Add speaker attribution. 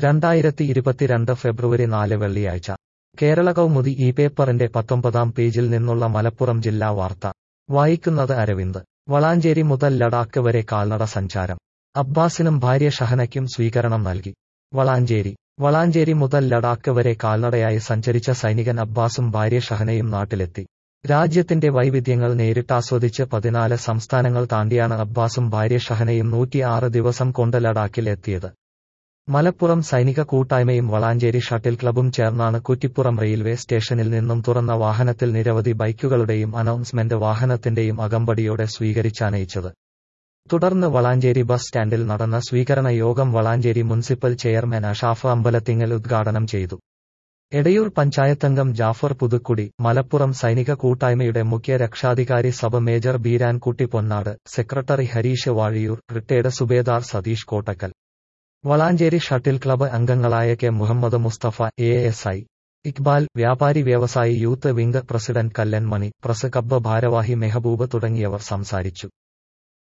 Speaker 1: രണ്ടായിരത്തി ഇരുപത്തിരണ്ട് ഫെബ്രുവരി നാല് വെള്ളിയാഴ്ച കേരള കൗമുദി ഈ പേപ്പറിന്റെ പത്തൊമ്പതാം പേജിൽ നിന്നുള്ള മലപ്പുറം ജില്ലാ വാർത്ത വായിക്കുന്നത് അരവിന്ദ് വളാഞ്ചേരി മുതൽ ലഡാക്ക് വരെ കാൽനട സഞ്ചാരം അബ്ബാസിനും ഭാര്യ ഷഹനയ്ക്കും സ്വീകരണം നൽകി വളാഞ്ചേരി വളാഞ്ചേരി മുതൽ ലഡാക്ക് വരെ കാൽനടയായി സഞ്ചരിച്ച സൈനികൻ അബ്ബാസും ഭാര്യ ഷഹനയും നാട്ടിലെത്തി രാജ്യത്തിന്റെ വൈവിധ്യങ്ങൾ നേരിട്ടാസ്വദിച്ച് പതിനാല് സംസ്ഥാനങ്ങൾ താണ്ടിയാണ് അബ്ബാസും ഭാര്യ ഷഹനയും നൂറ്റിയാറ് ദിവസം കൊണ്ട് ലഡാക്കിൽ എത്തിയത് മലപ്പുറം സൈനിക കൂട്ടായ്മയും വളാഞ്ചേരി ഷട്ടിൽ ക്ലബും ചേർന്നാണ് കുറ്റിപ്പുറം റെയിൽവേ സ്റ്റേഷനിൽ നിന്നും തുറന്ന വാഹനത്തിൽ നിരവധി ബൈക്കുകളുടെയും അനൗൺസ്മെന്റ് വാഹനത്തിന്റെയും അകമ്പടിയോടെ സ്വീകരിച്ചാനയിച്ചത് തുടർന്ന് വളാഞ്ചേരി ബസ് സ്റ്റാൻഡിൽ നടന്ന സ്വീകരണ യോഗം വളാഞ്ചേരി മുനിസിപ്പൽ ചെയർമാൻ അഷാഫ് അമ്പലത്തിങ്ങൽ ഉദ്ഘാടനം ചെയ്തു എടയൂർ പഞ്ചായത്തംഗം ജാഫർ പുതുക്കുടി മലപ്പുറം സൈനിക കൂട്ടായ്മയുടെ മുഖ്യ രക്ഷാധികാരി സബ major Beerankutty Ponnad secretary Harish Vazhiyur retired subedar Satheesh Kottakkal Valanchery shuttle club അംഗങ്ങളായ K Muhammad Mustafa A S I Iqbal വ്യാപാരി വ്യവസായി youth wing president Kallan Mani press club ഭാരവാഹി മെഹബൂബ് തുടങ്ങിയവർ സംസാരിച്ചു